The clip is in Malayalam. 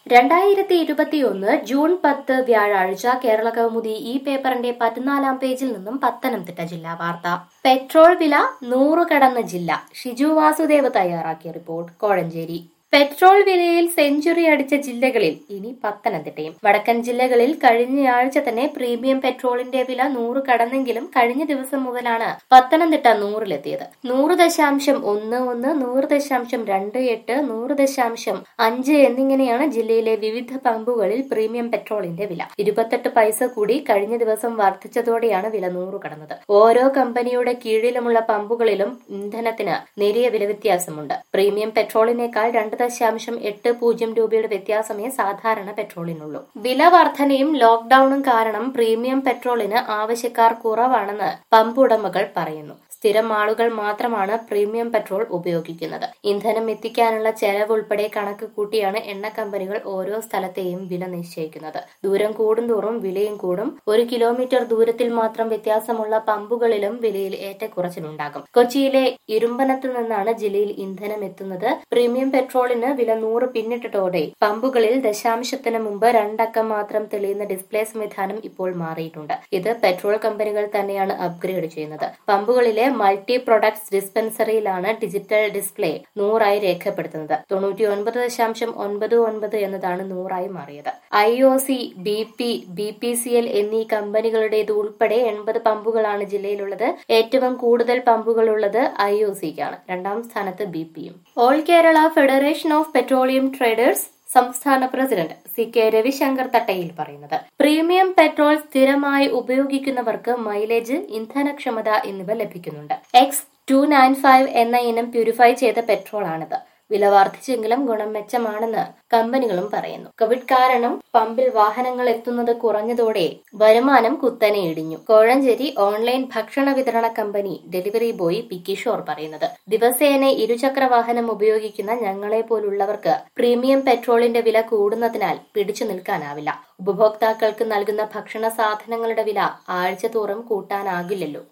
രണ്ടായിരത്തി ഇരുപത്തിയൊന്ന് ജൂൺ പത്ത് വ്യാഴാഴ്ച കേരള കൗമുദി ഈ പേപ്പറിന്റെ പതിനാലാം പേജിൽ നിന്നും പത്തനംതിട്ട ജില്ലാ വാർത്ത പെട്രോൾ വില നൂറ് കടന്ന ജില്ല ഷിജു വാസുദേവ് തയ്യാറാക്കിയ റിപ്പോർട്ട് കോഴഞ്ചേരി പെട്രോൾ വിലയിൽ സെഞ്ചുറി അടിച്ച ജില്ലകളിൽ ഇനി പത്തനംതിട്ടയും വടക്കൻ ജില്ലകളിൽ കഴിഞ്ഞയാഴ്ച തന്നെ പ്രീമിയം പെട്രോളിന്റെ വില നൂറ് കടന്നെങ്കിലും കഴിഞ്ഞ ദിവസം മുതലാണ് പത്തനംതിട്ട നൂറിലെത്തിയത് നൂറ് ദശാംശം ഒന്ന് ഒന്ന് നൂറ് ദശാംശം രണ്ട് എട്ട് നൂറ് ദശാംശം അഞ്ച് എന്നിങ്ങനെയാണ് ജില്ലയിലെ വിവിധ പമ്പുകളിൽ പ്രീമിയം പെട്രോളിന്റെ വില ഇരുപത്തെട്ട് പൈസ കൂടി കഴിഞ്ഞ ദിവസം വർദ്ധിച്ചതോടെയാണ് വില നൂറ് കടന്നത് ഓരോ കമ്പനിയുടെ കീഴിലുമുള്ള പമ്പുകളിലും ഇന്ധനത്തിന് നേരിയ വില വ്യത്യാസമുണ്ട് പ്രീമിയം പെട്രോളിനേക്കാൾ രണ്ട് ദശാംശം എട്ട് പൂജ്യം രൂപയുടെ വ്യത്യാസമേ സാധാരണ പെട്രോളിനുള്ളൂ വില വർധനയും ലോക്ഡൌണും കാരണം പ്രീമിയം പെട്രോളിന് ആവശ്യക്കാർ കുറവാണെന്ന് പമ്പ് ഉടമകൾ പറയുന്നു സ്ഥിരം ആളുകൾ മാത്രമാണ് പ്രീമിയം പെട്രോൾ ഉപയോഗിക്കുന്നത് ഇന്ധനം എത്തിക്കാനുള്ള ചെലവ് ഉൾപ്പെടെ കണക്ക് കൂട്ടിയാണ് എണ്ണ കമ്പനികൾ ഓരോ സ്ഥലത്തെയും വില നിശ്ചയിക്കുന്നത് ദൂരം കൂടുന്തോറും വിലയും കൂടും ഒരു കിലോമീറ്റർ ദൂരത്തിൽ മാത്രം വ്യത്യാസമുള്ള പമ്പുകളിലും വിലയിൽ ഏറ്റക്കുറച്ചിലുണ്ടാകും കൊച്ചിയിലെ ഇരുമ്പനത്ത് നിന്നാണ് ജില്ലയിൽ ഇന്ധനം എത്തുന്നത് പ്രീമിയം പെട്രോളിന് വില നൂറ് പിന്നിട്ടതോടെ പമ്പുകളിൽ ദശാംശത്തിന് മുമ്പ് രണ്ടക്കം മാത്രം തെളിയുന്ന ഡിസ്പ്ലേ സംവിധാനം ഇപ്പോൾ മാറിയിട്ടുണ്ട് ഇത് പെട്രോൾ കമ്പനികൾ തന്നെയാണ് അപ്ഗ്രേഡ് ചെയ്യുന്നത് പമ്പുകളിലെ മൾട്ടി പ്രൊഡക്ട്സ് ഡിസ്പെൻസറിയിലാണ് ഡിജിറ്റൽ ഡിസ്പ്ലേ നൂറായി രേഖപ്പെടുത്തുന്നത് തൊണ്ണൂറ്റി ഒൻപത് ദശാംശം ഒൻപത് ഒൻപത് എന്നതാണ് നൂറായി മാറിയത് I O C B P B P C L എന്നീ കമ്പനികളുടേത് ഉൾപ്പെടെ എൺപത് പമ്പുകളാണ് ജില്ലയിലുള്ളത് ഏറ്റവും കൂടുതൽ പമ്പുകളുള്ളത് ഐ ഒ സിക്കാണ് രണ്ടാം സ്ഥാനത്ത് ബി പിയും all Kerala federation of petroleum traders സംസ്ഥാന president C K Ravishankar Thattayil പറയുന്നത് പ്രീമിയം പെട്രോൾ സ്ഥിരമായി ഉപയോഗിക്കുന്നവർക്ക് മൈലേജ് ഇന്ധനക്ഷമത എന്നിവ ലഭിക്കുന്നുണ്ട് എക്സ് ടു നയൻ ഫൈവ് എന്ന ഇനം പ്യൂരിഫൈ ചെയ്ത പെട്രോളാണിത് വില വർദ്ധിച്ചെങ്കിലും ഗുണം മെച്ചമാണെന്ന് കമ്പനികളും പറയുന്നു കോവിഡ് കാരണം പമ്പിൽ വാഹനങ്ങൾ എത്തുന്നത് കുറഞ്ഞതോടെ വരുമാനം കുത്തനെ ഇടിഞ്ഞു കോഴഞ്ചേരി ഓൺലൈൻ ഭക്ഷണ വിതരണ company delivery boy P Kishore പറയുന്നത് ദിവസേന ഇരുചക്ര വാഹനം ഉപയോഗിക്കുന്ന ഞങ്ങളെ പോലുള്ളവർക്ക് പ്രീമിയം പെട്രോളിന്റെ വില കൂടുന്നതിനാൽ പിടിച്ചു നിൽക്കാനാവില്ല ഉപഭോക്താക്കൾക്ക് നൽകുന്ന ഭക്ഷണ സാധനങ്ങളുടെ വില ആഴ്ചതോറും കൂട്ടാനാകില്ലല്ലോ